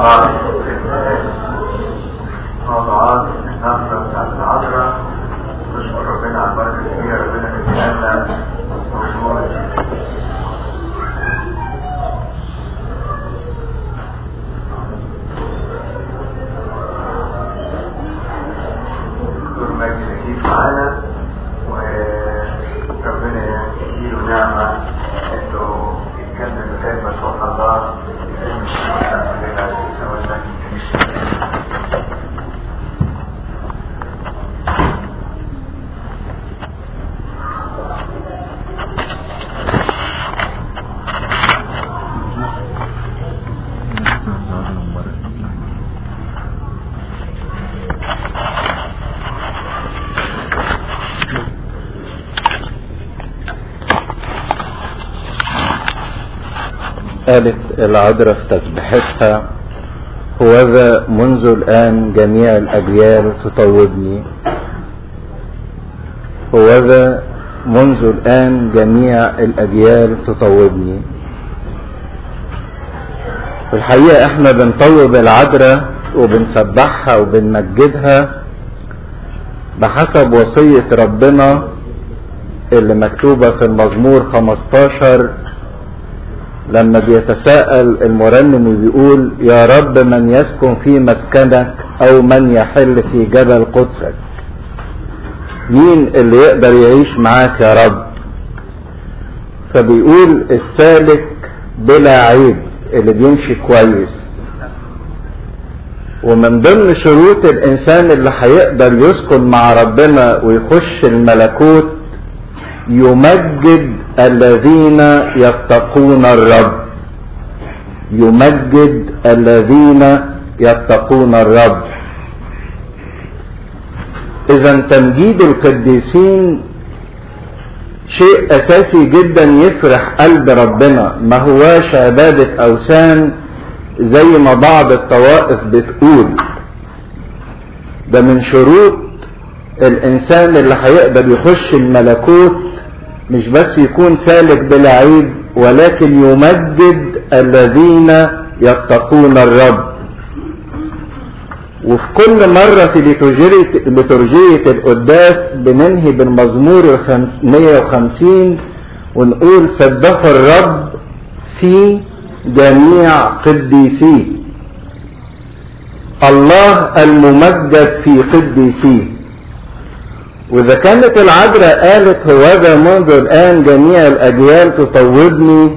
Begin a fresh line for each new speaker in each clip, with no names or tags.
موضوعات موضوعات النهضة بتاعت العذراء نشكر ربنا على البركة فيها ربنا يجعلنا موضوع دكتور مجدي نجيب معانا وربنا يديله نعمة انه يكمل كلمة روح الله
قالت العذراء في تسبيحتها هوذا منذ الآن جميع الأجيال تطوبني هوذا منذ الآن جميع الأجيال تطوبني في الحقيقة احنا بنطوب العذراء وبنسبحها وبنمجدها بحسب وصية ربنا اللي مكتوبة في المزمور 15 لما بيتساءل المرنم وبيقول يا رب من يسكن في مسكنك او من يحل في جبل قدسك مين اللي يقدر يعيش معاك يا رب فبيقول السالك بلا عيب اللي بيمشي كويس ومن ضمن شروط الانسان اللي هيقدر يسكن مع ربنا ويخش الملكوت يمجد الذين يتقون الرب يمجد الذين يتقون الرب اذا تمجيد القديسين شيء اساسي جدا يفرح قلب ربنا ما هواش عبادة اوثان زي ما بعض الطوائف بتقول ده من شروط الانسان اللي هيقدر يخش الملكوت مش بس يكون سالك بلا عيب ولكن يمجد الذين يتقون الرب وفي كل مرة في لترجية القداس بننهي بالمزمور 150 ونقول سبحوا الرب في جميع قديسيه الله الممجد في قديسيه واذا كانت العذراء قالت هوذا منذ الان جميع الاجيال تطوبني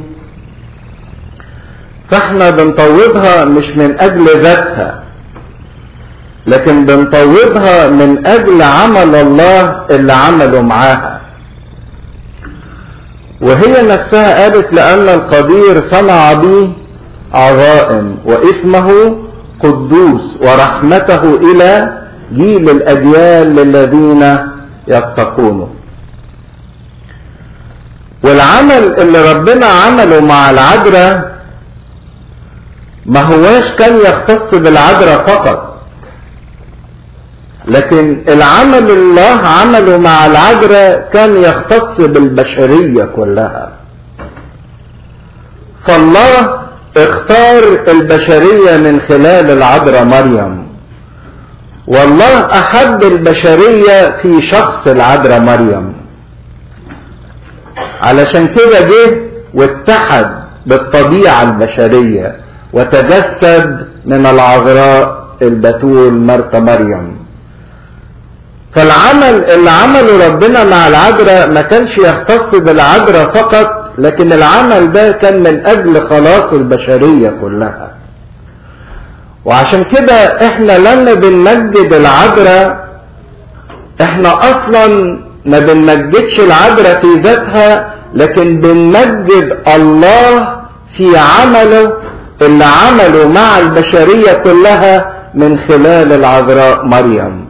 فاحنا بنطوبها مش من اجل ذاتها لكن بنطوبها من اجل عمل الله اللي عمله معاها وهي نفسها قالت لان القدير صنع بي عظائم واسمه قدوس ورحمته الى جيل الاجيال للذين يتقونه والعمل اللي ربنا عمله مع العذراء ما هواش كان يختص بالعذراء فقط لكن العمل الله عمله مع العذراء كان يختص بالبشرية كلها فالله اختار البشرية من خلال العذراء مريم والله احب البشرية في شخص العذراء مريم علشان كده جه واتحد بالطبيعة البشرية وتجسد من العذراء البتول مرت مريم فالعمل اللي عمله ربنا مع العذراء ما كانش يختص بالعذراء فقط لكن العمل ده كان من اجل خلاص البشرية كلها وعشان كده احنا لما بنمجد العذراء احنا اصلا ما بنمجدش العذراء في ذاتها لكن بنمجد الله في عمله اللي عمله مع البشرية كلها من خلال العذراء مريم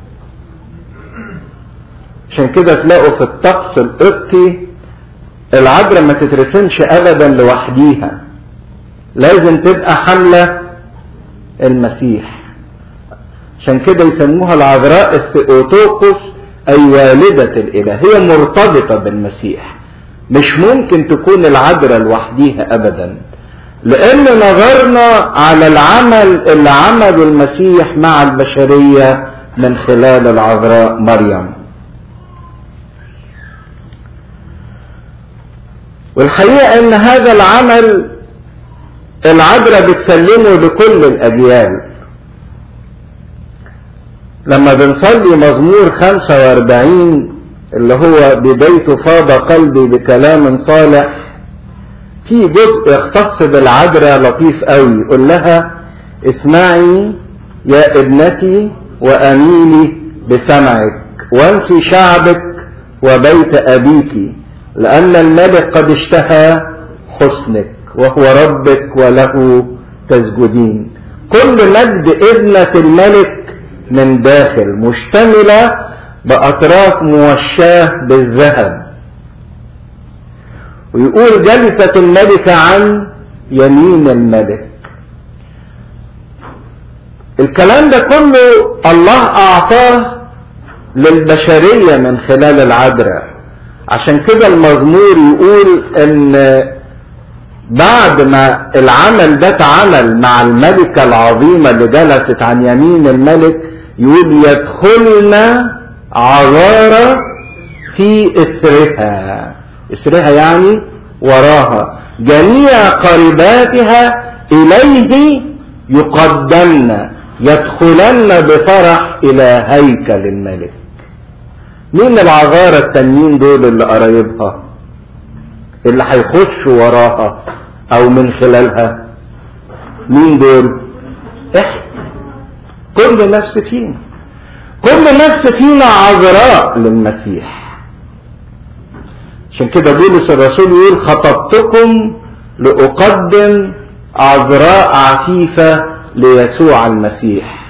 عشان كده تلاقوا في الطقس القبطي العذراء ما تترسمش ابدا لوحديها لازم تبقى حمله المسيح عشان كده يسموها العذراء الثيوتوكوس اي والدة الاله هي مرتبطة بالمسيح مش ممكن تكون العذراء لوحديها ابدا لان نظرنا على العمل اللي عمله المسيح مع البشرية من خلال العذراء مريم والحقيقة ان هذا العمل العذراء بتسلمه لكل الاجيال لما بنصلي مزمور 45 اللي هو بدايته فاض قلبي بكلام صالح في جزء يختص بالعذراء لطيف قوي يقول لها اسمعي يا ابنتي واميني بسمعك وانسي شعبك وبيت ابيك لان الملك قد اشتهى حسنك وهو ربك وله تسجدين كل مجد ابنة الملك من داخل مشتملة بأطراف موشاة بالذهب ويقول جلست الملكة عن يمين الملك الكلام ده كله الله أعطاه للبشرية من خلال العذراء عشان كده المزمور يقول ان بعد ما العمل ده اتعمل مع الملكة العظيمة اللي جلست عن يمين الملك يقول يدخلنا عذارى في اثرها اثرها يعني وراها جميع قريباتها اليه يقدمن يدخلن بفرح الى هيكل الملك مين العذارى التانيين دول اللي قرايبها اللي هيخشوا وراها او من خلالها مين دول احنا كل نفس فينا كل نفس فينا عذراء للمسيح عشان كده بولس الرسول يقول خطبتكم لأقدم عذراء عفيفة ليسوع المسيح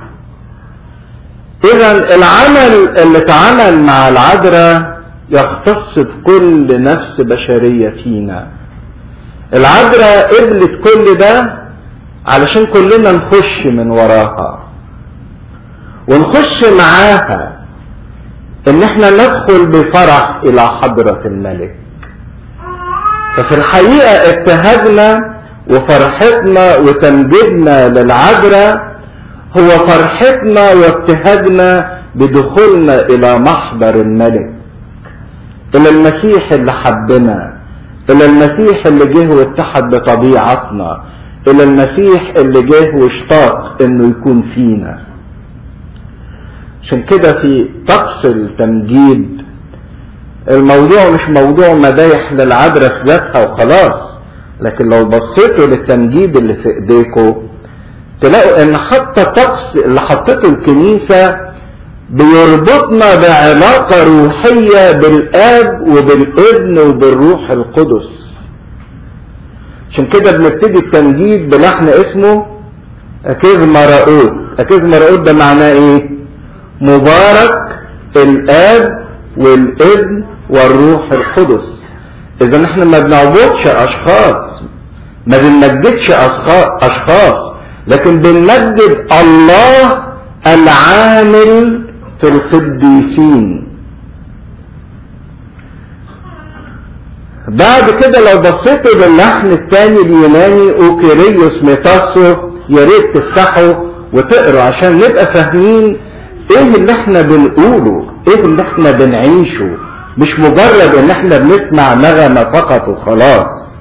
اذا العمل اللي اتعمل مع العذراء يختص بكل نفس بشرية فينا العذراء قبلت كل ده علشان كلنا نخش من وراها ونخش معاها ان احنا ندخل بفرح الى حضرة الملك ففي الحقيقة ابتهاجنا وفرحتنا وتمجيدنا للعذراء هو فرحتنا وابتهاجنا بدخولنا الى محضر الملك الى المسيح اللي حبنا الى المسيح اللي جه واتحد بطبيعتنا الى المسيح اللي جه واشتاق انه يكون فينا عشان كده في طقس التمجيد الموضوع مش موضوع مدايح للعذراء في ذاتها وخلاص لكن لو بصيتوا للتمجيد اللي في ايديكم تلاقوا ان حتى الطقس اللي حطته الكنيسة بيربطنا بعلاقة روحية بالاب وبالابن وبالروح القدس عشان كده بنبتدي التمجيد بلحن اسمه اكيز مراؤوت اكيز مراؤوت ده معناه ايه مبارك الاب والابن والروح القدس اذا احنا ما بنعبدش اشخاص ما بنمجدش اشخاص لكن بنمجد الله العامل في القديسين بعد كده لو بصيتوا للحن الثاني اليوناني اوكيريوس ميتاسو يا ريت تفتحوا وتقروا عشان نبقى فاهمين ايه اللي احنا بنقوله ايه اللي احنا بنعيشه مش مجرد ان احنا بنسمع نغمة فقط وخلاص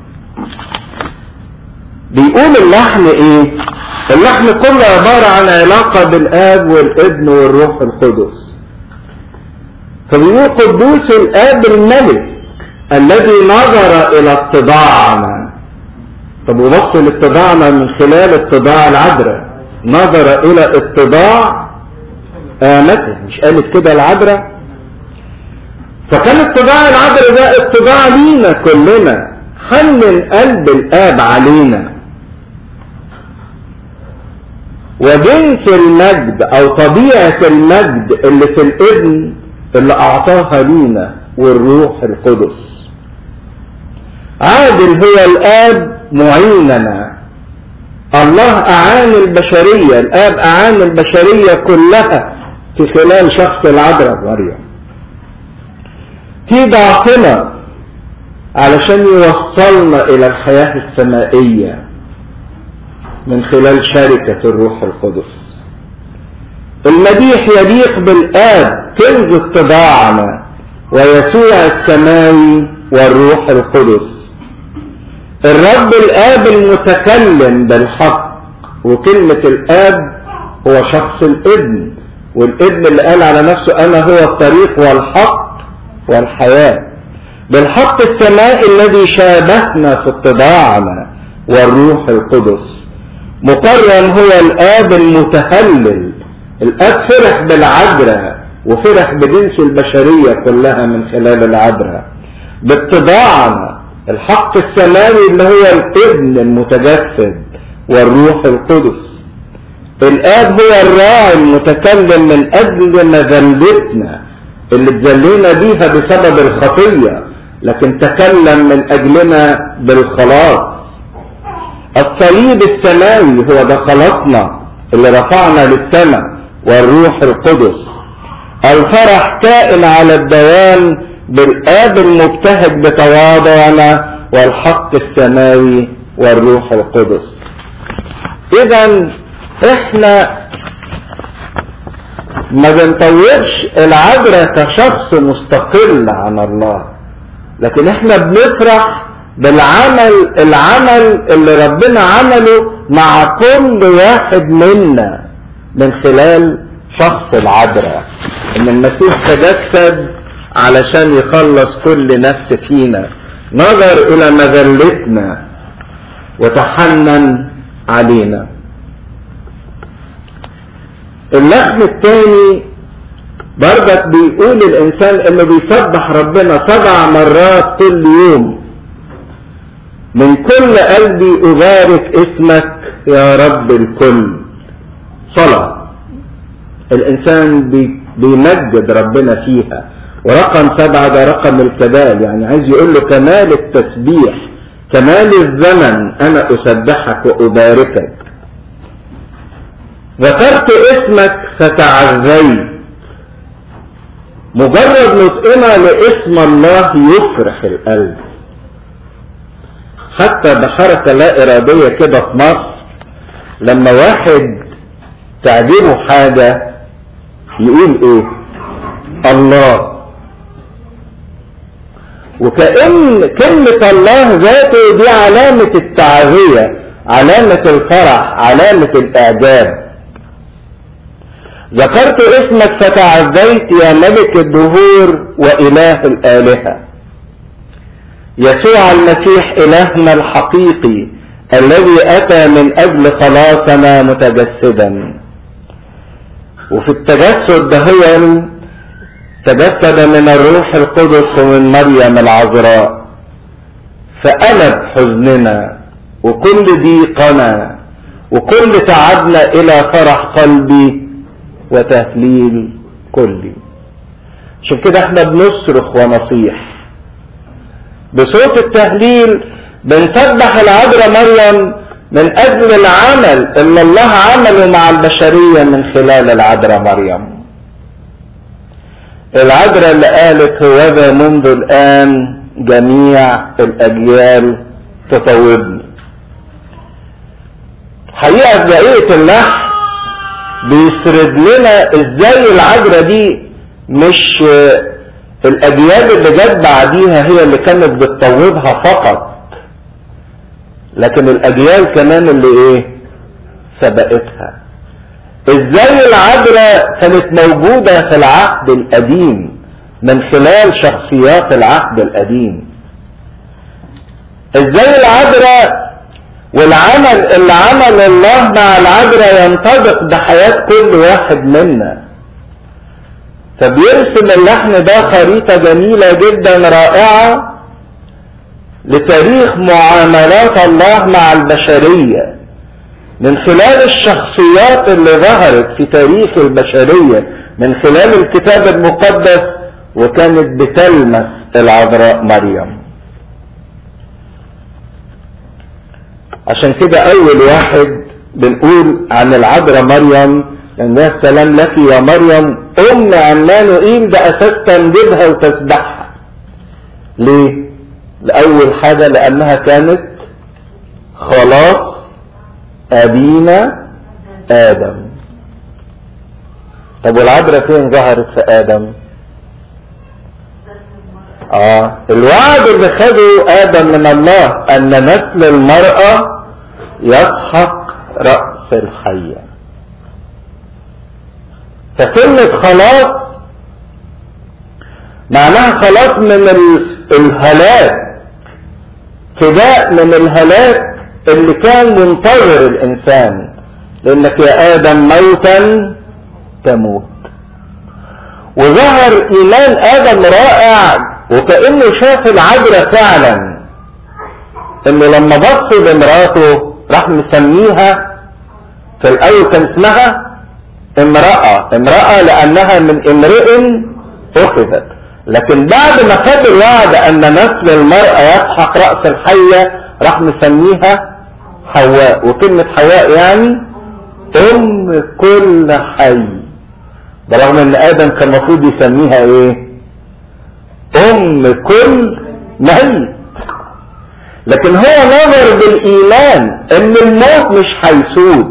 بيقول اللحن ايه اللحن كله عبارة عن علاقة بالاب والابن والروح القدس فبيقول قدوس الاب الملك الذي نظر الى اتضاعنا طب وبص لاتضاعنا من خلال اتضاع العذراء نظر الى اتضاع آمته مش قالت كده العذراء فكان اتضاع العذراء ده اتضاع لينا كلنا حنن قلب الاب علينا وجنس المجد او طبيعة المجد اللي في الابن اللي اعطاها لينا والروح القدس عادل هو الاب معيننا الله اعان البشرية الاب اعان البشرية كلها في خلال شخص العذراء مريم في ضعفنا علشان يوصلنا الى الحياة السمائية من خلال شركة الروح القدس المديح يليق بالآب كنز اتباعنا ويسوع السماوي والروح القدس الرب الآب المتكلم بالحق وكلمة الآب هو شخص الابن والابن اللي قال على نفسه أنا هو الطريق والحق والحياة بالحق السمائي الذي شابهنا في اتباعنا والروح القدس مقرن هو الآب المتهلل الآب فرح بالعذراء وفرح بجنس البشرية كلها من خلال العذراء باتباعنا الحق السماوي اللي هو الابن المتجسد والروح القدس الآب هو الراعي المتكلم من أجل مذلتنا اللي اتذلينا بيها بسبب الخطية لكن تكلم من أجلنا بالخلاص الصليب السماوي هو ده خلاصنا اللي رفعنا للسماء والروح القدس الفرح كائن على الدوام بالآب المبتهج بتواضعنا والحق السماوي والروح القدس اذا احنا ما بنطورش العذراء كشخص مستقل عن الله لكن احنا بنفرح بالعمل العمل اللي ربنا عمله مع كل واحد منا من خلال شخص العذراء ان المسيح تجسد علشان يخلص كل نفس فينا نظر الى مذلتنا وتحنن علينا اللحن الثاني برضك بيقول الانسان انه بيسبح ربنا سبع مرات كل يوم من كل قلبي ابارك اسمك يا رب الكل صلاة الانسان بي بيمجد ربنا فيها ورقم سبعة ده رقم الكمال يعني عايز يقول له كمال التسبيح كمال الزمن انا اسبحك واباركك ذكرت اسمك فتعزيت مجرد نطقنا لاسم الله يفرح القلب حتى بحركة لا إرادية كده في مصر لما واحد تعجبه حاجة يقول ايه الله وكأن كلمة الله ذاته دي علامة التعزية علامة الفرح علامة الإعجاب ذكرت اسمك فتعزيت يا ملك الدهور وإله الآلهة يسوع المسيح إلهنا الحقيقي الذي أتى من أجل خلاصنا متجسدا وفي التجسد ده هو تجسد من الروح القدس ومن مريم العذراء فقلب حزننا وكل ضيقنا وكل تعبنا إلى فرح قلبي وتهليل كلي عشان كده احنا بنصرخ ونصيح بصوت التهليل بنسبح العذراء مريم من اجل العمل اللي الله عمله مع البشرية من خلال العذراء مريم العذراء اللي قالت هوذا منذ الان جميع الاجيال تطوبني حقيقة في بقية اللحن بيسرد لنا ازاي العذراء دي مش الاجيال اللي جت بعديها هي اللي كانت بتطوبها فقط لكن الاجيال كمان اللي ايه سبقتها ازاي العذراء كانت موجودة في العهد القديم من خلال شخصيات العهد القديم ازاي العذراء والعمل اللي عمل الله مع العذراء ينطبق بحياة كل واحد منا فبيرسم اللحن ده خريطة جميلة جدا رائعة لتاريخ معاملات الله مع البشرية من خلال الشخصيات اللي ظهرت في تاريخ البشرية من خلال الكتاب المقدس وكانت بتلمس العذراء مريم عشان كده اول واحد بنقول عن العذراء مريم ان السلام لك يا مريم ام عمانوئيل ده اساس تمجيدها وتسبحها ليه لأول حاجة لأنها كانت خلاص أبينا آدم طب والعبرة فين ظهرت في آدم آه الوعد اللي خده آدم من الله أن نسل المرأة يسحق رأس الحية فكلمة خلاص معناها خلاص من الهلاك فداء من الهلاك اللي كان منتظر الإنسان لأنك يا آدم موتا تموت وظهر إيمان آدم رائع وكأنه شاف العذراء فعلا إنه لما بص لمراته راح مسميها في الأول كان اسمها امرأة امرأة لأنها من امرئ أخذت لكن بعد ما خد الوعد أن نسل المرأة يسحق رأس الحية راح مسميها حواء وكلمة حواء يعني أم كل حي برغم ان ادم كان المفروض يسميها ايه ام كل ميت لكن هو نظر بالايمان ان الموت مش هيسود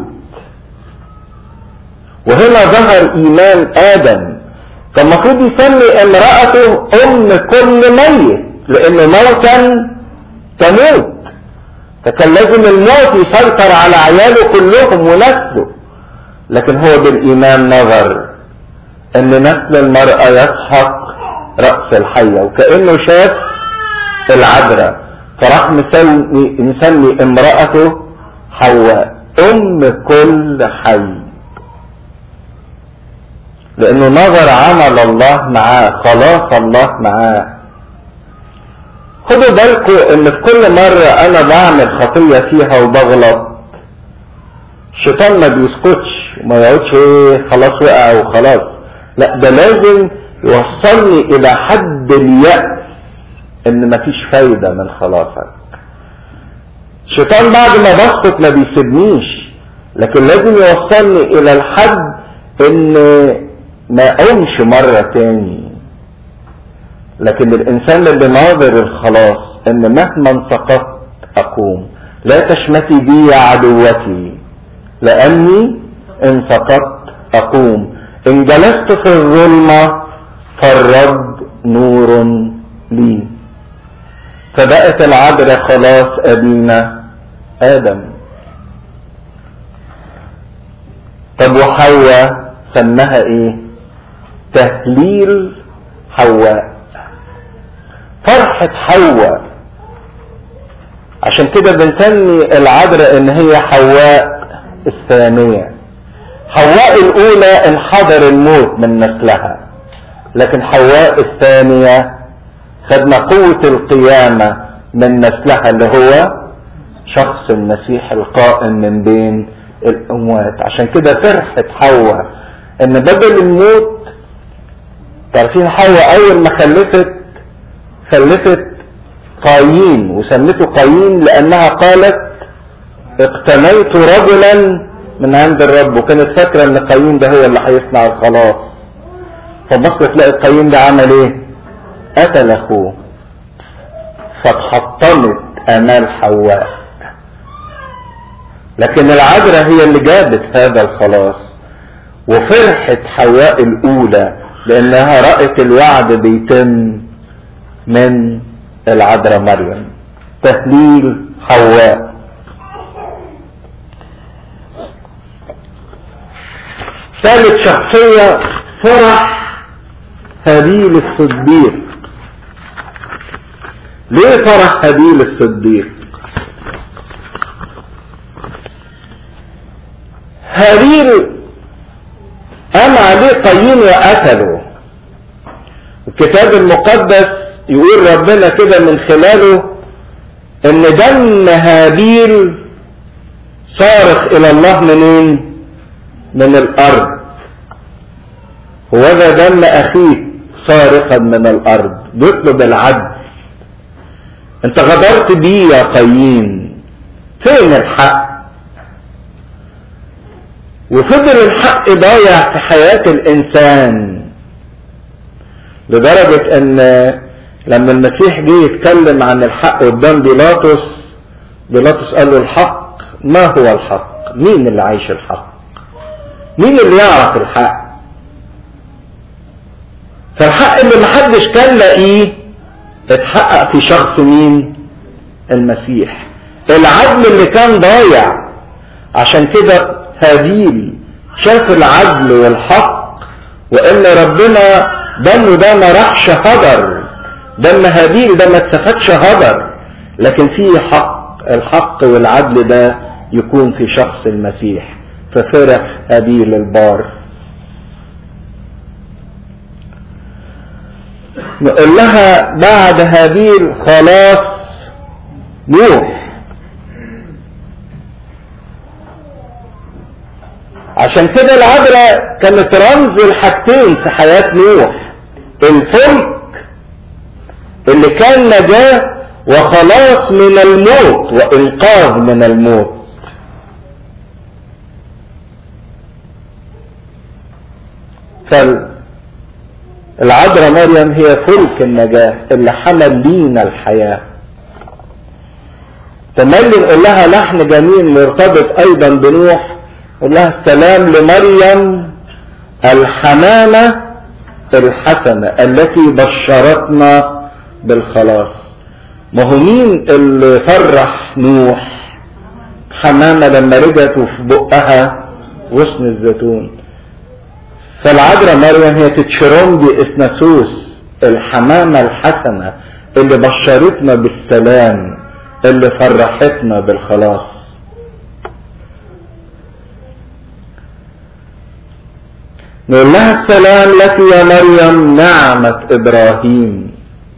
وهنا ظهر ايمان ادم كان المفروض يسمي امرأته ام كل ميت لان موتا تموت فكان لازم الموت يسيطر على عياله كلهم ونسله لكن هو بالايمان نظر ان نسل المرأة يسحق رأس الحية وكأنه شاف العذراء فراح مسمي, مسمي امرأته حواء ام كل حي لانه نظر عمل الله معاه خلاص الله معاه خدوا بالكم ان في كل مرة انا بعمل خطية فيها وبغلط الشيطان ما بيسكتش وما يقعدش ايه خلاص وقع وخلاص لا ده لازم يوصلني الى حد اليأس ان مفيش فايدة من خلاصك الشيطان بعد ما بسقط ما بيسيبنيش لكن لازم يوصلني الى الحد ان ما اقومش مرة تاني لكن الانسان اللي ناظر الخلاص ان مهما سقطت اقوم لا تشمتي بي يا عدوتي لاني ان سقطت اقوم ان جلست في الظلمة فالرب نور لي فبقت العذراء خلاص ابينا ادم طب وحواء سماها ايه تهليل حواء فرحة حواء عشان كده بنسمي العذراء ان هي حواء الثانية حواء الاولى انحدر الموت من نسلها لكن حواء الثانية خدنا قوة القيامة من نسلها اللي هو شخص المسيح القائم من بين الاموات عشان كده فرحة حواء ان بدل الموت تعرفين حواء اول ما خلفت خلفت قايين وسمته قايين لانها قالت اقتنيت رجلا من عند الرب وكانت فاكره ان قايين ده هو اللي هيصنع الخلاص فبص تلاقي قايين ده عمل ايه قتل اخوه فاتحطمت امال حواء لكن العذراء هي اللي جابت هذا الخلاص وفرحت حواء الاولى لانها رأت الوعد بيتم من العذراء مريم تهليل حواء ثالث شخصية فرح هابيل الصديق ليه فرح هابيل الصديق هابيل قام عليه قايين وقتله الكتاب المقدس يقول ربنا كده من خلاله ان دم هابيل صارخ الى الله منين من الارض وهذا دم اخيك صارخا من الارض بيطلب العدل انت غدرت بيه يا قايين فين الحق وفضل الحق ضايع في حياة الانسان لدرجة ان لما المسيح جه يتكلم عن الحق قدام بيلاطس بيلاطس قال له الحق ما هو الحق مين اللي عايش الحق مين اللي يعرف الحق فالحق اللي محدش كان لاقيه اتحقق في شخص مين المسيح العدل اللي كان ضايع عشان كده هابيل شاف العدل والحق وان ربنا دمه ده ما راحش هدر دم هابيل ده ما اتسفكش هدر لكن في حق الحق والعدل ده يكون في شخص المسيح ففرح هابيل البار نقول لها بعد هابيل خلاص نوح عشان كده العذراء كانت رمز الحاجتين في حياة نوح الفلك اللي كان نجاة وخلاص من الموت وإنقاذ من الموت فالعذراء مريم هي فلك النجاة اللي حمل لينا الحياة تملي نقول لها لحن جميل مرتبط ايضا بنوح نقول لها السلام لمريم الحمامة الحسنة التي بشرتنا بالخلاص ما هو مين اللي فرح نوح حمامة لما رجعت وفي بقها غصن الزيتون فالعذراء مريم هي تتشرمدي اثناسوس الحمامة الحسنة اللي بشرتنا بالسلام اللي فرحتنا بالخلاص نقول لها السلام لك يا مريم نعمة إبراهيم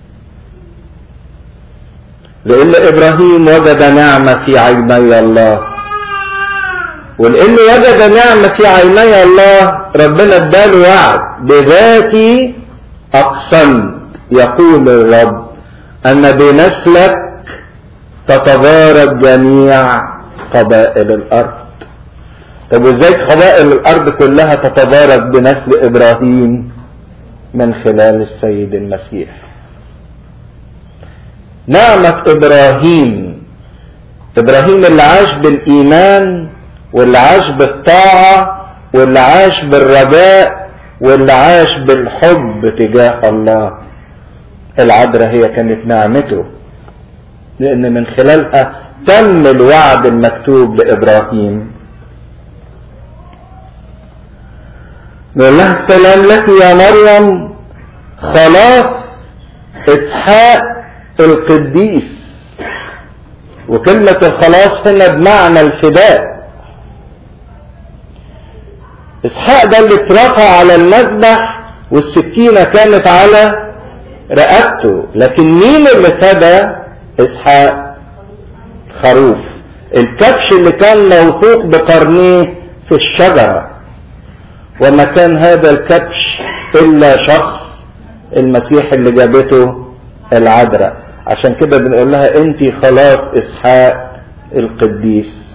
لأن إبراهيم وجد نعمة في عيني الله ولأن وجد نعمة في عيني الله ربنا اداله وعد بذاتي أقسمت يقول الرب أن بنسلك تتبارك جميع قبائل الأرض طب وازاي قبائل الأرض كلها تتبارك بنسل إبراهيم من خلال السيد المسيح نعمة إبراهيم إبراهيم اللي عاش بالإيمان واللي عاش بالطاعة واللي عاش بالرجاء واللي عاش بالحب تجاه الله العذراء هي كانت نعمته لأن من خلالها تم الوعد المكتوب لإبراهيم نقول لها السلام لك يا مريم خلاص إسحاق القديس وكلمة الخلاص هنا بمعنى الفداء إسحاق ده اللي اترفع على المذبح والسكينة كانت على رقبته لكن مين اللي فدى إسحاق خروف الكبش اللي كان موثوق بقرنيه في الشجرة وما كان هذا الكبش إلا شخص المسيح اللي جابته العذراء عشان كده بنقول لها انت خلاص اسحاق القديس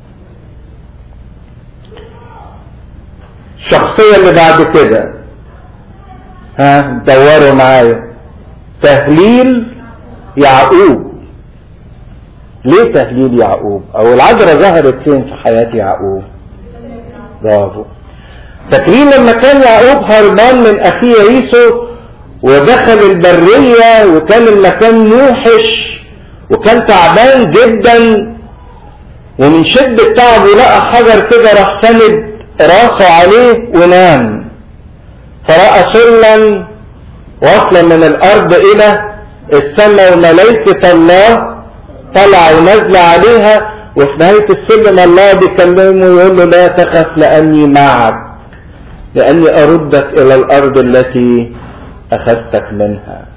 الشخصية اللي بعد كده ها دوروا معايا تهليل يعقوب ليه تهليل يعقوب او العذراء ظهرت فين في حياة يعقوب برافو فاكرين لما كان يعقوب هربان من اخيه عيسو ودخل البرية وكان المكان موحش وكان تعبان جدا ومن شدة تعبه لقى حجر كده راح سند راسه عليه ونام فرأى سلا واصلا من الارض الى السماء وملائكة الله طلع ونزل عليها وفي نهاية السلم الله بيكلمه ويقول له لا تخف لأني معك لأني أردك إلى الأرض التي أخذتك منها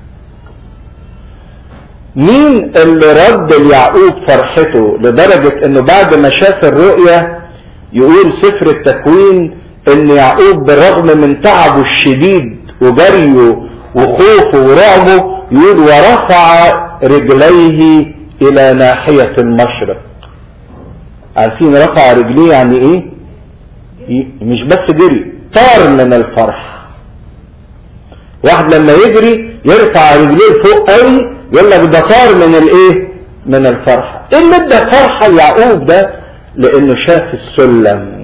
مين اللي رد ليعقوب فرحته لدرجة انه بعد ما شاف الرؤية يقول سفر التكوين ان يعقوب بالرغم من تعبه الشديد وجريه وخوفه ورعبه يقول ورفع رجليه الى ناحية المشرق عارفين رفع رجليه يعني ايه مش بس جري طار من الفرح واحد لما يجري يرفع رجليه فوق قوي يقول لك ده طار من الايه من الفرحة ايه اللي ادى فرحة يعقوب ده لانه شاف السلم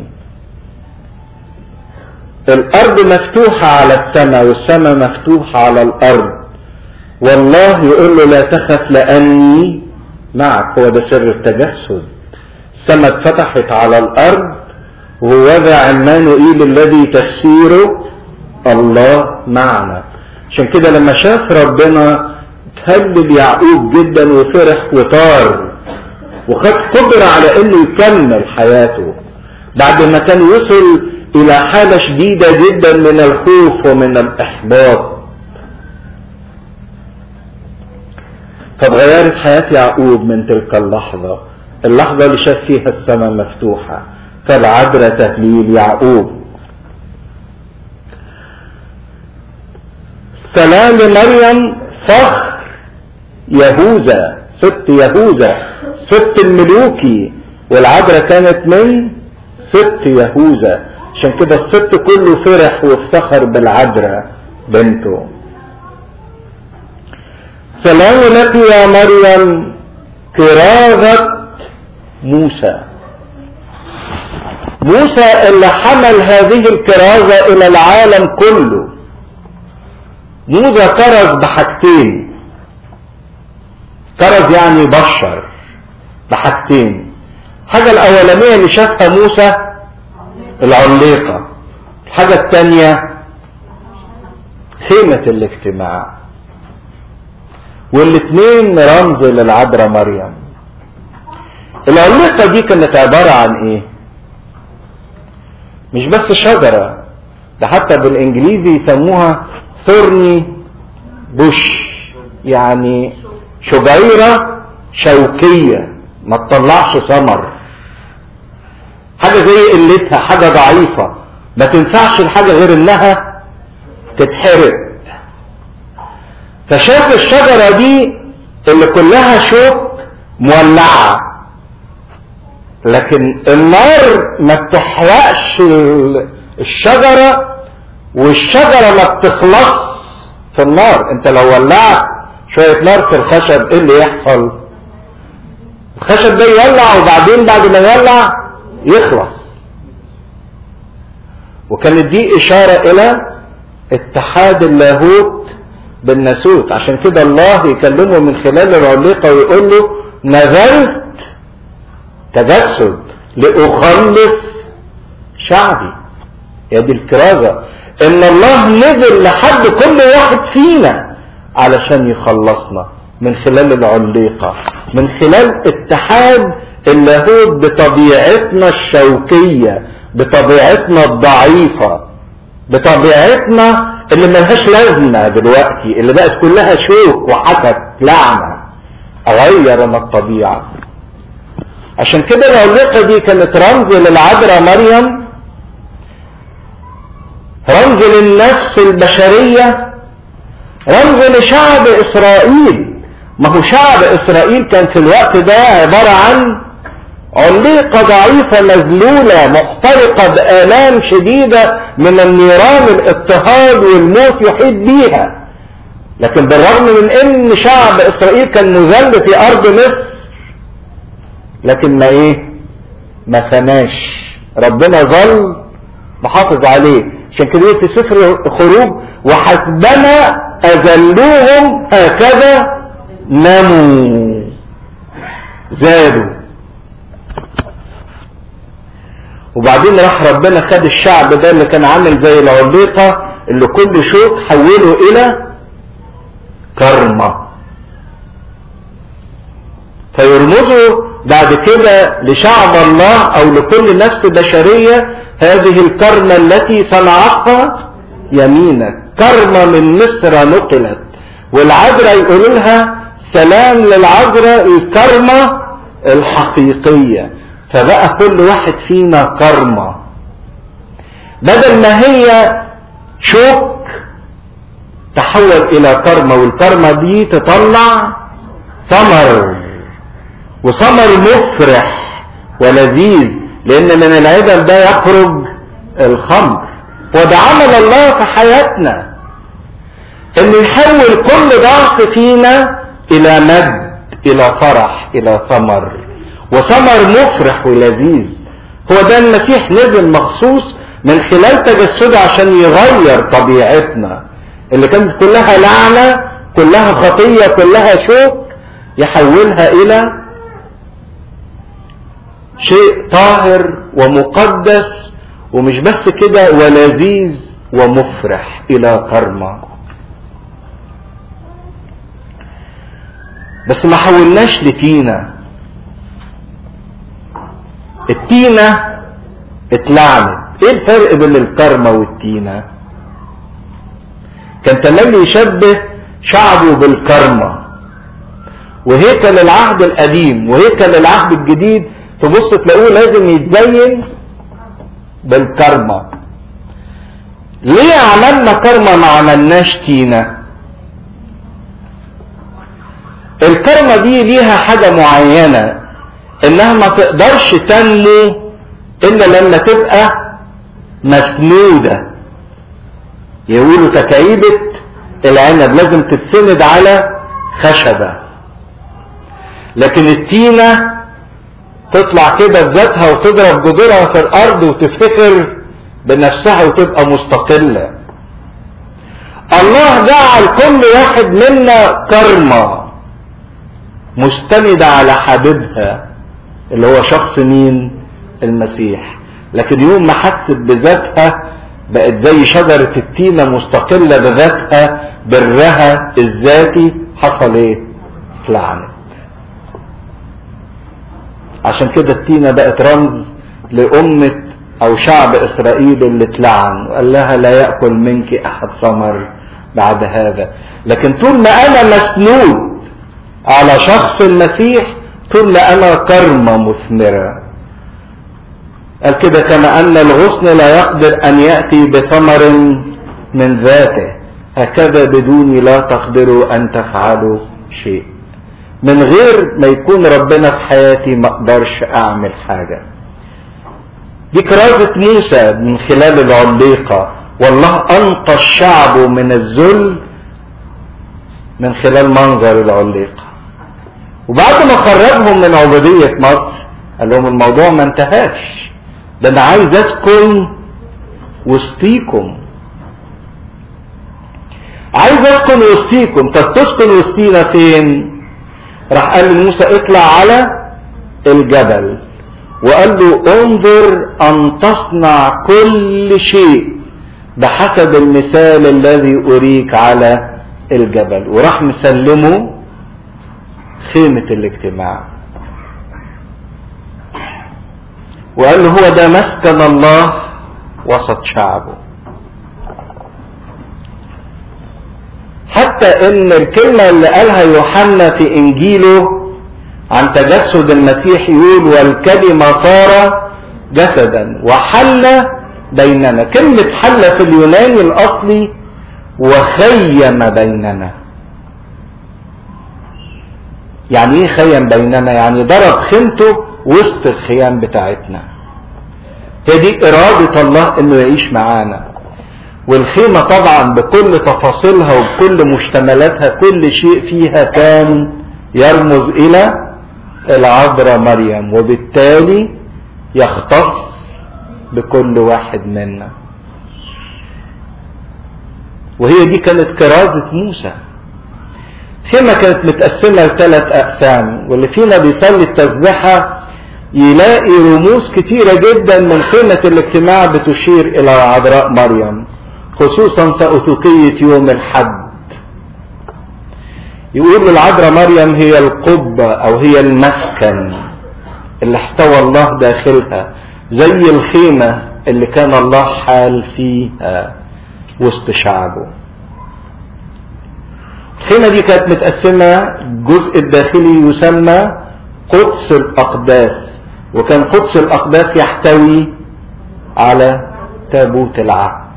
الارض مفتوحة على السماء والسماء مفتوحة على الارض والله يقول له لا تخف لاني معك هو ده سر التجسد السماء اتفتحت على الارض وهو ذا عمانوئيل الذي تفسيره الله معنا عشان كده لما شاف ربنا تهدد يعقوب جدا وفرح وطار وخد قدرة على انه يكمل حياته بعد ما كان وصل الى حالة شديدة جدا من الخوف ومن الاحباط فاتغيرت حياة يعقوب من تلك اللحظة اللحظة اللي شاف فيها السماء مفتوحة فالعذراء تهليل يعقوب سلام مريم فخر يهوذا ست يهوذا ست الملوكي والعذراء كانت من ست يهوذا عشان كده الست كله فرح وافتخر بالعذراء بنته سلام لك يا مريم كراغة موسى موسى اللي حمل هذه الكرازة الى العالم كله موسى كرز بحاجتين كرز يعني بشر بحاجتين الحاجة الأولانية اللي شافها موسى العليقة الحاجة الثانية خيمة الاجتماع والاثنين رمز للعذراء مريم العليقة دي كانت عبارة عن ايه مش بس شجرة ده حتى بالانجليزي يسموها ثورني بوش يعني شجيرة شوكية ما تطلعش ثمر حاجة زي قلتها حاجة ضعيفة ما تنفعش الحاجة غير انها تتحرق فشاف الشجرة دي اللي كلها شوك مولعة لكن النار ما بتحرقش الشجرة والشجرة ما بتخلص في النار انت لو ولعت شوية نار في الخشب ايه اللي يحصل الخشب ده يولع وبعدين بعد ما يولع يخلص وكانت دي اشارة الى اتحاد اللاهوت بالناسوت عشان كده الله يكلمه من خلال العليقة ويقول له نزلت تجسد لأخلص شعبي يا دي الكرازة ان الله نزل لحد كل واحد فينا علشان يخلصنا من خلال العليقة من خلال اتحاد اللاهوت بطبيعتنا الشوكية بطبيعتنا الضعيفة بطبيعتنا اللي ملهاش لازمة دلوقتي اللي بقت كلها شوك وحسد لعنة اغير انا الطبيعة عشان كده العليقة دي كانت رمز للعذراء مريم رمز للنفس البشرية رمز لشعب اسرائيل ما هو شعب اسرائيل كان في الوقت ده عبارة عن عليقة ضعيفة مذلولة محترقة بآلام شديدة من النيران الاضطهاد والموت يحيط بيها لكن بالرغم من ان شعب اسرائيل كان مذل في ارض مصر لكن ما ايه ما فناش ربنا ظل محافظ عليه عشان كده في سفر الخروج وحسبنا اذلوهم هكذا نموا زادوا وبعدين راح ربنا خد الشعب ده اللي كان عامل زي العليقة اللي كل شوك حوله الى كرمة فيرمزوا بعد كده لشعب الله او لكل نفس بشرية هذه الكرمة التي صنعتها يمينك كرمة من مصر نقلت والعذراء يقولوا لها سلام للعذراء الكرمة الحقيقية فبقى كل واحد فينا كرمة بدل ما هي شوك تحول الى كرمة والكرمة دي تطلع ثمر وثمر مفرح ولذيذ لان من العدل ده يخرج الخمر وده عمل الله في حياتنا انه يحول كل ضعف فينا الى مجد الى فرح الى ثمر وثمر مفرح ولذيذ هو ده المسيح نزل مخصوص من خلال تجسده عشان يغير طبيعتنا اللي كانت كلها لعنة كلها خطية كلها شوك يحولها الى شيء طاهر ومقدس ومش بس كده ولذيذ ومفرح الى كرمه بس ما حولناش لتينة التينة اتلعنت ايه الفرق بين الكرمة والتينة كان تملي يشبه شعبه بالكرمة وهيكل العهد القديم وهيكل العهد الجديد تبص تلاقوه لازم يتزين بالكرمة ليه عملنا كرمة ما عملناش تينة الكرمة دي ليها حاجة معينة انها ما تقدرش تنمو الا لما تبقى مسنودة يقولوا تكعيبة العنب لازم تتسند على خشبة لكن التينة تطلع كده بذاتها وتضرب جذورها في الارض وتفتخر بنفسها وتبقى مستقلة الله جعل كل واحد منا كرمه مستندة على حبيبها اللي هو شخص مين المسيح لكن يوم ما حست بذاتها بقت زي شجرة التينة مستقلة بذاتها برها الذاتي حصل ايه اتلعنت عشان كده التينة بقت رمز لأمة أو شعب إسرائيل اللي اتلعن وقال لها لا يأكل منك أحد ثمر بعد هذا لكن طول ما أنا مسنود على شخص المسيح طول ما انا كرمة مثمرة قال كده كما ان الغصن لا يقدر ان يأتي بثمر من ذاته هكذا بدوني لا تقدروا ان تفعلوا شيء من غير ما يكون ربنا في حياتي ما اقدرش اعمل حاجة دي كرازة موسى من خلال العليقة والله انقى الشعب من الذل من خلال منظر العليقة وبعد ما خرجهم من عبودية مصر قال لهم الموضوع ما انتهاش ده انا عايز اسكن وسطيكم عايز اسكن وسطيكم طب تسكن وسطينا فين راح قال لموسى اطلع على الجبل وقال له انظر ان تصنع كل شيء بحسب المثال الذي اريك على الجبل وراح مسلمه خيمة الاجتماع وقال له هو ده مسكن الله وسط شعبه حتى ان الكلمة اللي قالها يوحنا في انجيله عن تجسد المسيح يقول والكلمة صار جسدا وحل بيننا كلمة حل في اليوناني الاصلي وخيم بيننا يعني ايه خيم بيننا يعني ضرب خيمته وسط الخيام بتاعتنا هي دي ارادة الله انه يعيش معانا والخيمة طبعا بكل تفاصيلها وبكل مشتملاتها كل شيء فيها كان يرمز الى العذراء مريم وبالتالي يختص بكل واحد منا وهي دي كانت كرازة موسى خيمة كانت متقسمة لثلاث أقسام واللي فينا بيصلي التسبيحة يلاقي رموز كتيرة جدا من خيمة الاجتماع بتشير إلى العذراء مريم خصوصا سأتوقية يوم الحد يقول العذراء مريم هي القبة أو هي المسكن اللي احتوى الله داخلها زي الخيمة اللي كان الله حال فيها وسط شعبه الخيمة دي كانت متقسمة الجزء الداخلي يسمى قدس الأقداس وكان قدس الأقداس يحتوي على تابوت العهد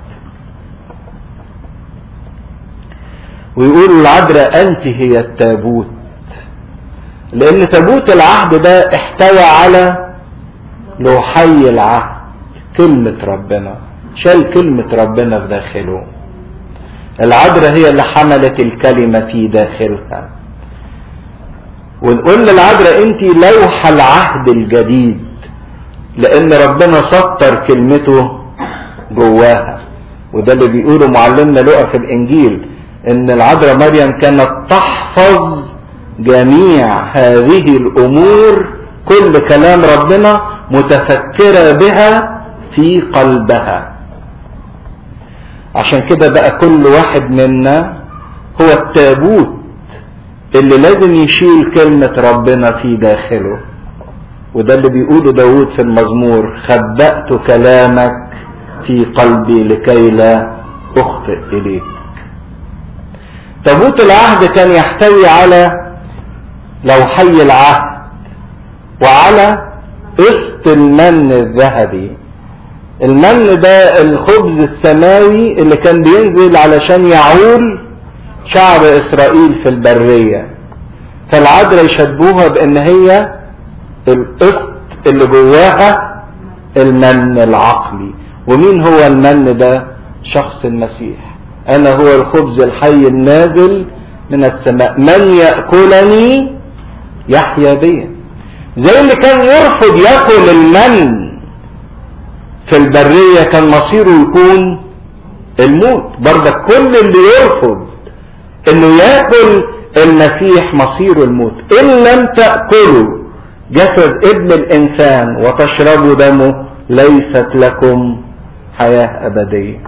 ويقول العذراء أنت هي التابوت لأن تابوت العهد ده احتوى على لوحي العهد كلمة ربنا شال كلمة ربنا في داخله العذراء هي اللي حملت الكلمة في داخلها ونقول للعذراء انت لوح العهد الجديد لان ربنا سطر كلمته جواها وده اللي بيقوله معلمنا لقى في الانجيل ان العذراء مريم كانت تحفظ جميع هذه الامور كل كلام ربنا متفكرة بها في قلبها عشان كده بقى كل واحد منا هو التابوت اللي لازم يشيل كلمة ربنا في داخله وده اللي بيقوله داود في المزمور خبأت كلامك في قلبي لكي لا أخطئ إليك تابوت العهد كان يحتوي على لوحي العهد وعلى قسط المن الذهبي المن ده الخبز السماوي اللي كان بينزل علشان يعول شعب اسرائيل في البرية فالعذراء يشبهوها بان هي القسط اللي جواها المن العقلي ومين هو المن ده شخص المسيح انا هو الخبز الحي النازل من السماء من يأكلني يحيا بي زي اللي كان يرفض ياكل المن في البرية كان مصيره يكون الموت برضك كل اللي يرفض انه ياكل المسيح مصيره الموت ان لم تأكلوا جسد ابن الانسان وتشربوا دمه ليست لكم حياة ابدية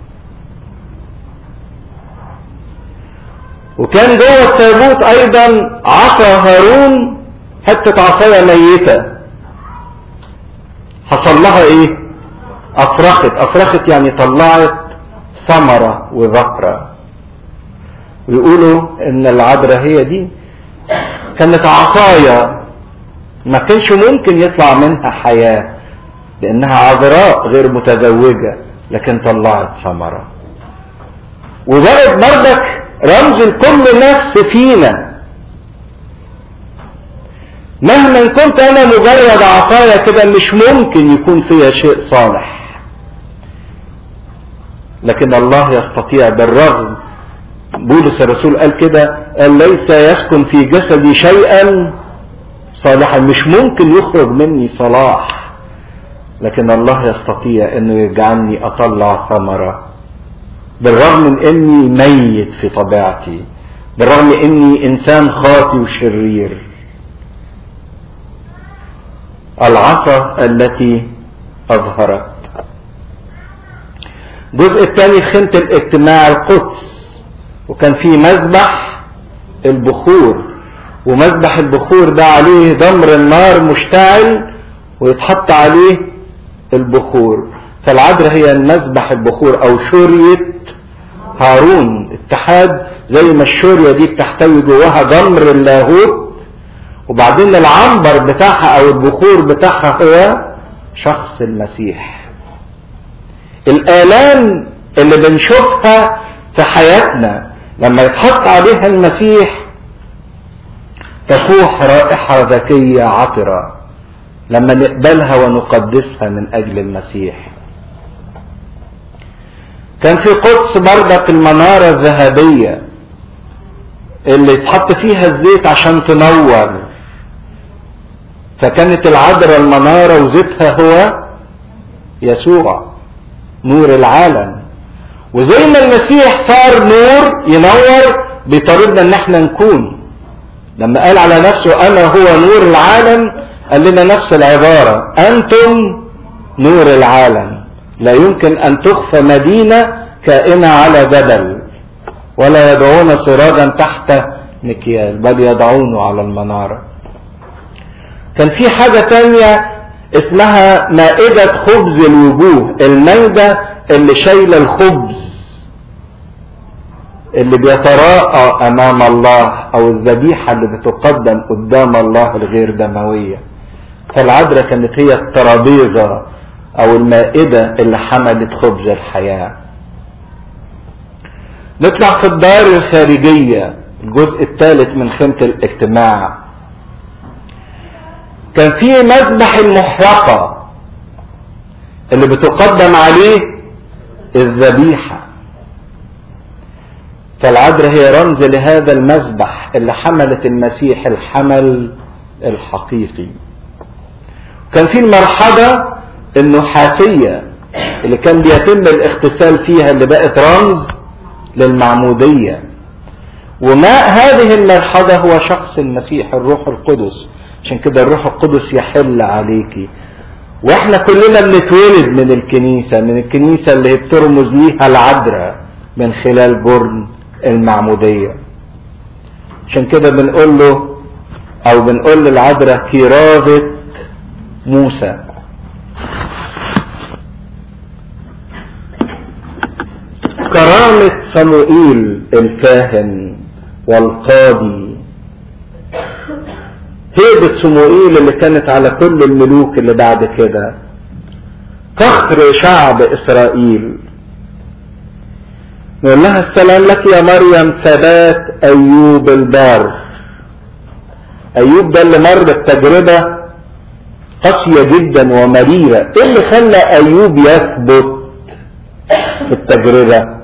وكان جوه التابوت ايضا عصا هارون حتة عصاية ميتة حصل لها ايه افرخت افرخت يعني طلعت ثمرة وذكرة ويقولوا ان العذراء هي دي كانت عصاية ما كانش ممكن يطلع منها حياة لانها عذراء غير متزوجة لكن طلعت ثمرة وبقت بردك رمز لكل نفس فينا مهما كنت انا مجرد عصاية كده مش ممكن يكون فيها شيء صالح لكن الله يستطيع بالرغم بولس الرسول قال كده قال ليس يسكن في جسدي شيئا صالحا مش ممكن يخرج مني صلاح لكن الله يستطيع انه يجعلني اطلع ثمرة بالرغم من اني ميت في طبيعتي بالرغم اني انسان خاطي وشرير العصا التي اظهرت الجزء الثاني خنت الاجتماع القدس وكان في مذبح البخور ومذبح البخور ده عليه ضمر النار مشتعل ويتحط عليه البخور فالعذراء هي المذبح البخور او شورية هارون اتحاد زي ما الشورية دي بتحتوي جواها ضمر اللاهوت وبعدين العنبر بتاعها او البخور بتاعها هو شخص المسيح الآلام اللي بنشوفها في حياتنا لما يتحط عليها المسيح تفوح رائحة ذكية عطرة لما نقبلها ونقدسها من أجل المسيح كان في قدس بردك المنارة الذهبية اللي يتحط فيها الزيت عشان تنور فكانت العذراء المنارة وزيتها هو يسوع نور العالم وزي ما المسيح صار نور ينور بيطالبنا ان احنا نكون لما قال على نفسه انا هو نور العالم قال لنا نفس العبارة انتم نور العالم لا يمكن ان تخفى مدينة كائنة على جبل ولا يدعون سراجا تحت مكيال بل يضعونه على المنارة كان في حاجة تانية اسمها مائدة خبز الوجوه المائدة اللي شايلة الخبز اللي بيتراءى امام الله او الذبيحة اللي بتقدم قدام الله الغير دموية فالعذراء كانت هي الترابيزة او المائدة اللي حملت خبز الحياة نطلع في الدار الخارجية الجزء الثالث من خيمة الاجتماع كان في مذبح المحرقة اللي بتقدم عليه الذبيحة فالعذراء هي رمز لهذا المذبح اللي حملت المسيح الحمل الحقيقي كان في المرحلة النحاسية اللي كان بيتم الاغتسال فيها اللي بقت رمز للمعمودية وماء هذه المرحلة هو شخص المسيح الروح القدس عشان كده الروح القدس يحل عليكي واحنا كلنا بنتولد من الكنيسة من الكنيسة اللي بترمز ليها العذراء من خلال برن المعمودية عشان كده بنقول له او بنقول للعذراء كرازة موسى كرامة صموئيل الكاهن والقاضي هيبة صموئيل اللي كانت على كل الملوك اللي بعد كده فخر شعب اسرائيل نقول لها السلام لك يا مريم ثبات ايوب البار ايوب ده اللي مر بتجربة قاسية جدا ومريرة ايه اللي خلى ايوب يثبت في التجربة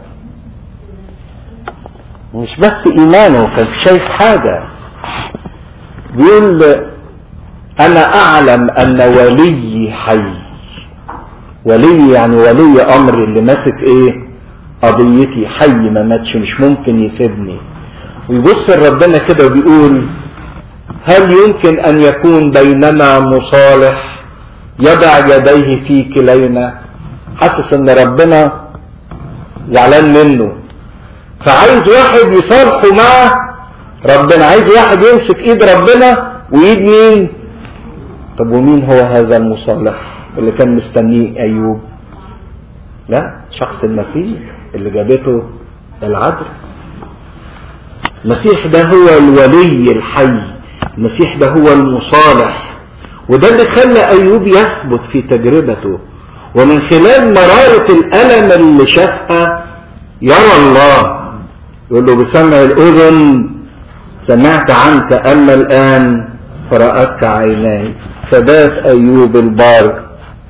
مش بس ايمانه كان شايف حاجة بيقول انا اعلم ان ولي حي ولي يعني ولي امر اللي ماسك ايه قضيتي حي ما ماتش مش ممكن يسيبني ويبص لربنا كده وبيقول هل يمكن ان يكون بيننا مصالح يضع يديه في كلينا حاسس ان ربنا زعلان منه فعايز واحد يصالحه معه ربنا عايز واحد يمسك ايد ربنا وايد مين طب ومين هو هذا المصالح اللي كان مستنيه ايوب لا شخص المسيح اللي جابته العدل المسيح ده هو الولي الحي المسيح ده هو المصالح وده اللي خلى ايوب يثبت في تجربته ومن خلال مرارة الألم اللي شافها يرى الله يقول له بسمع الأذن سمعت عنك أما الآن فرأتك عيناي ثبات أيوب البار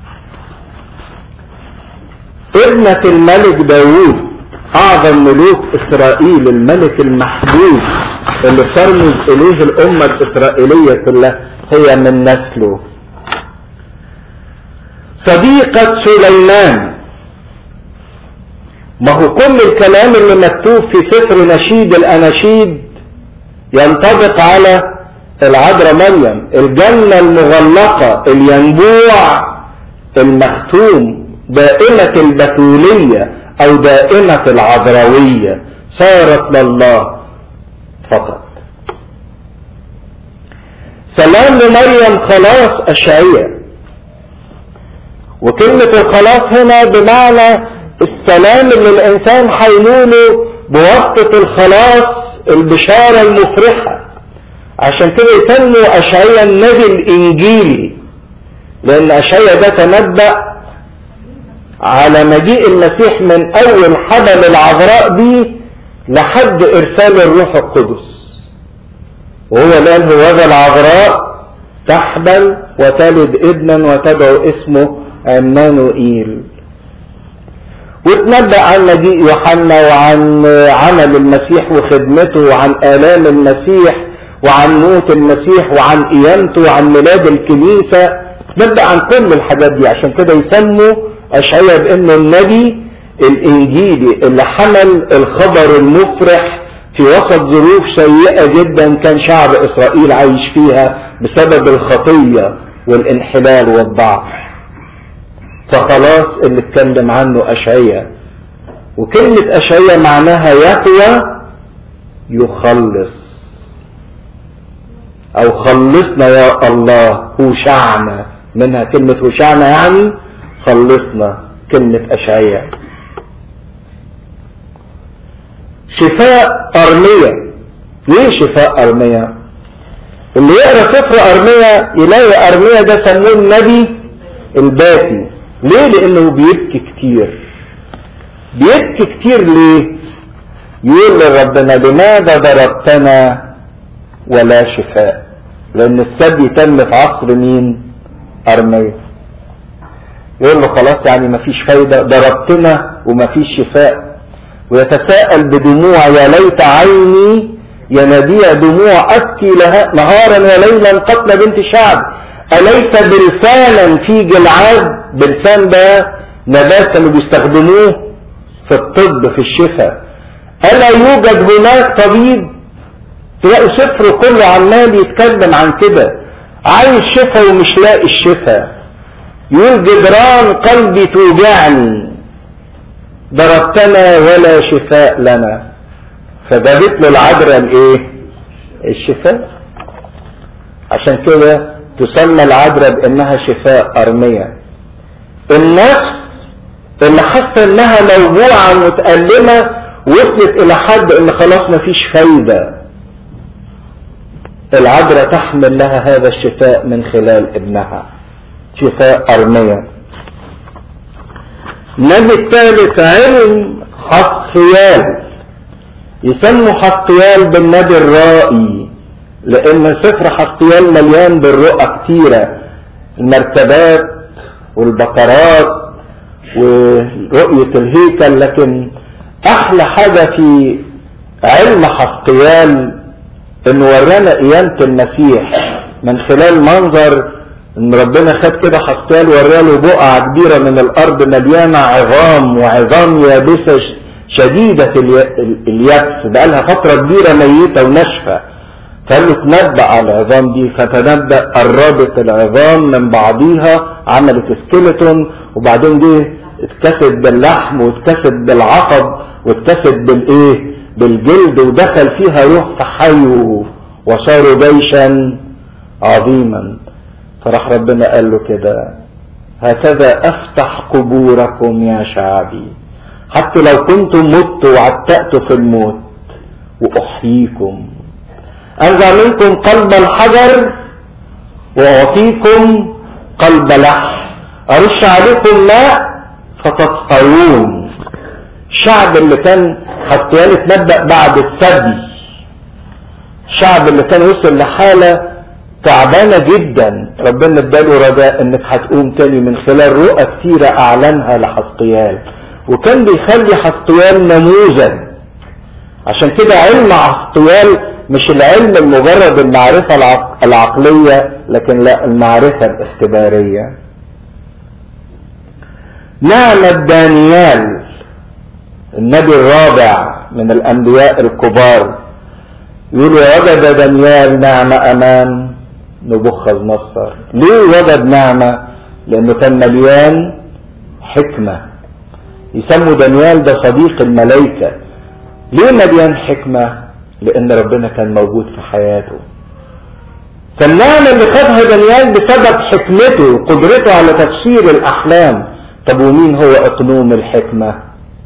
ابنة الملك داوود أعظم ملوك إسرائيل الملك المحبوب اللي ترمز إليه الأمة الإسرائيلية كلها هي من نسله صديقة سليمان ما هو كل الكلام اللي مكتوب في سفر نشيد الأناشيد ينطبق على العذراء مريم الجنة المغلقة الينبوع المختوم دائمة البتولية أو دائمة العذراوية صارت لله فقط سلام لمريم خلاص أشعية وكلمة الخلاص هنا بمعنى السلام اللي الإنسان هينوله بواسطة الخلاص البشارة المفرحة عشان كده يسموا أشعية النبي الإنجيلي لأن أشعية ده تنبأ على مجيء المسيح من أول حبل العذراء دي لحد إرسال الروح القدس وهو قال هو ذا العذراء تحبل وتلد ابنا وتدعو اسمه عمانوئيل وتنبأ عن مجيء يوحنا وعن عمل المسيح وخدمته وعن آلام المسيح وعن موت المسيح وعن قيامته وعن ميلاد الكنيسة نبأ عن كل الحاجات دي عشان كده يسموا أشعياء بأنه النبي الإنجيلي اللي حمل الخبر المفرح في وسط ظروف سيئة جدا كان شعب إسرائيل عايش فيها بسبب الخطية والانحلال والضعف فخلاص اللي اتكلم عنه أشعية وكلمة أشعية معناها يقوى يخلص أو خلصنا يا الله هوشعنا منها كلمة هوشعنا يعني خلصنا كلمة أشعية شفاء أرمية ليه شفاء أرمية اللي يقرأ سفر أرمية يلاقي أرمية ده سموه النبي الباكي ليه لانه بيبكي كتير بيبكي كتير ليه يقول لربنا لماذا ضربتنا ولا شفاء لان السبي تم في عصر مين ارميا يقول له خلاص يعني مفيش فايدة ضربتنا ومفيش شفاء ويتساءل بدموع يا ليت عيني ينابيع دموع أبكي لها نهارا وليلا قتل بنت شعب أليس بلسانا في جلعاد بلسان ده نبات كانوا بيستخدموه في الطب في الشفاء ألا يوجد هناك طبيب تلاقوا سفر كله عمال يتكلم عن كده عايز شفاء ومش لاقي الشفاء يقول جدران قلبي توجعني ضربتنا ولا شفاء لنا فجابت له العذراء الايه الشفاء عشان كده تسمى العذراء بانها شفاء ارمية النفس اللي حاسه انها موجوعه متألمة وصلت الى حد ان خلاص مفيش فايدة العذراء تحمل لها هذا الشفاء من خلال ابنها شفاء ارمية النبي الثالث علم حقيال يسموا حقيال بالنبي الرائي لان سفر حقيال مليان بالرؤى كتيرة المركبات والبقرات ورؤية الهيكل لكن احلى حاجة في علم حقيال انه ورانا قيامة المسيح من خلال منظر ان ربنا خد كده حقيال وراله بقعة كبيرة من الارض مليانة عظام وعظام يابسة شديدة اليأس بقالها فترة كبيرة ميتة وناشفة فقال له تنبأ على العظام دي فتنبأ قربت العظام من بعضيها عملت سكيلتون وبعدين دي اتكسد باللحم واتكسد بالعصب واتكسد بالايه بالجلد ودخل فيها روح فحيوا وصاروا جيشا عظيما فراح ربنا قال له كده هكذا افتح قبوركم يا شعبي حتى لو كنتم مت وعتقتوا في الموت واحييكم انزع منكم قلب الحجر واعطيكم قلب لحم ارش عليكم ماء فتطهرون الشعب اللي كان حتى اتنبأ بعد السبي الشعب اللي كان وصل لحالة تعبانة جدا ربنا اداله رجاء انك هتقوم تاني من خلال رؤى كتيرة اعلنها لحسقيال وكان بيخلي حسقيال نموذج عشان كده علم حسقيال مش العلم المجرد المعرفة العقلية لكن لا المعرفة الاختبارية نعمة دانيال النبي الرابع من الأنبياء الكبار يقول وجد دانيال نعمة أمام نبوخذ نصر ليه وجد نعمة لأنه كان مليان حكمة يسموا دانيال ده صديق الملائكة ليه مليان حكمة لأن ربنا كان موجود في حياته فالنعمة اللي خدها دانيال بسبب حكمته وقدرته على تفسير الأحلام طب ومين هو اقنوم الحكمة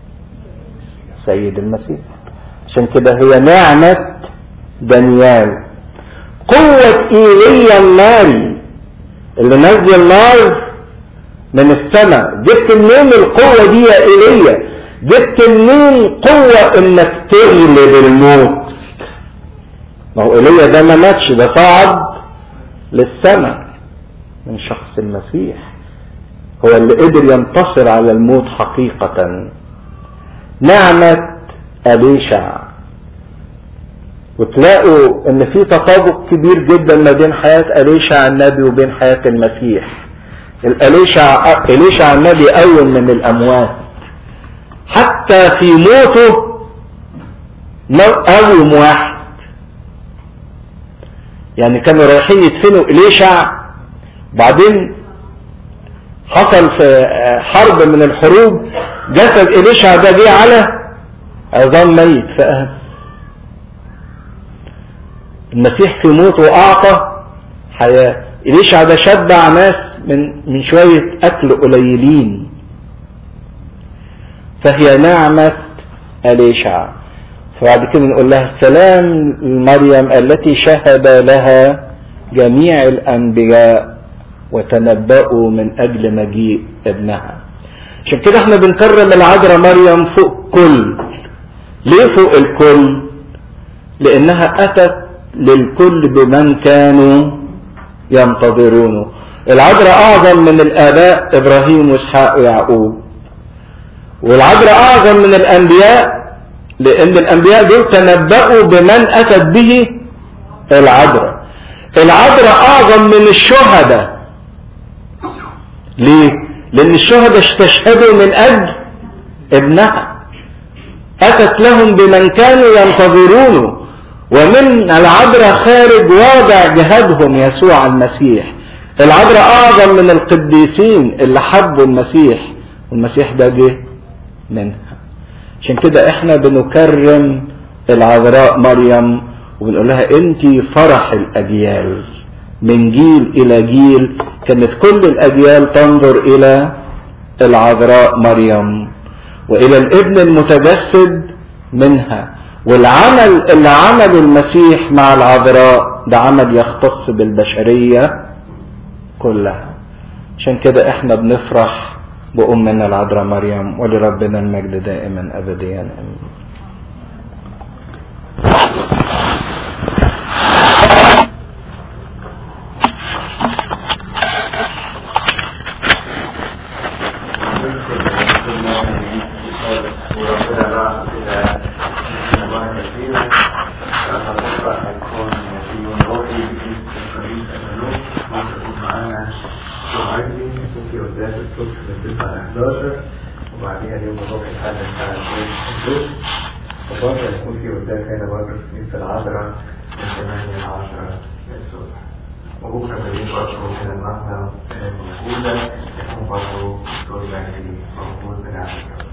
سيد المسيح عشان كده هي نعمة دانيال قوة ايليا الناري اللي نزل نار من السماء جبت منين القوة دي يا ايليا جبت منين قوة انك تغلب الموت ما هو ايليا ده ما ماتش ده صعد للسماء من شخص المسيح هو اللي قدر ينتصر على الموت حقيقة نعمة أليشع وتلاقوا ان في تطابق كبير جدا ما بين حياة أليشع النبي وبين حياة المسيح الأليشع أليشع النبي أول من الأموات حتى في موته قوم واحد يعني كانوا رايحين يدفنوا إليشع بعدين حصل في حرب من الحروب جسد إليشع ده جه على عظام ميت فأهل المسيح في موته أعطى حياة إليشع ده شبع ناس من من شوية أكل قليلين فهي نعمة أليشع فبعد كده نقول لها السلام مريم التي شهد لها جميع الأنبياء وتنبأوا من أجل مجيء ابنها عشان كده احنا بنكرم العذراء مريم فوق كل ليه فوق الكل لانها اتت للكل بمن كانوا ينتظرونه العذراء اعظم من الاباء ابراهيم واسحاق ويعقوب والعذراء اعظم من الانبياء لان الانبياء دول تنبأوا بمن اتت به العذراء العذراء اعظم من الشهداء ليه لان الشهداء استشهدوا من اجل ابنها اتت لهم بمن كانوا ينتظرونه ومن العذراء خارج واضع جهادهم يسوع المسيح العذراء اعظم من القديسين اللي حبوا المسيح والمسيح ده جه منها عشان كده احنا بنكرم العذراء مريم وبنقول لها انت فرح الاجيال من جيل الى جيل كانت كل الاجيال تنظر الى العذراء مريم والى الابن المتجسد منها والعمل اللي عمله المسيح مع العذراء ده عمل يختص بالبشرية كلها عشان كده احنا بنفرح بأمنا العذراء مريم ولربنا المجد دائما أبديا آمين
وربنا بعث إلى الله كثيرا فأتوقع هيكون في يوم روحي في الخميس الملوك وتكون معانا جمعتي يكون في قداس الصبح من 9 ل 11 وبعديها اليوم الروحي لحد الساعة 2 الظهر وبرضه هيكون في قداس هنا برضه في كنيسة العذراء من 8 ل 10 الصبح وبكرة بالليل برضه ممكن المهنة موجودة يكون برضه دكتور مهدي موجود بنعمة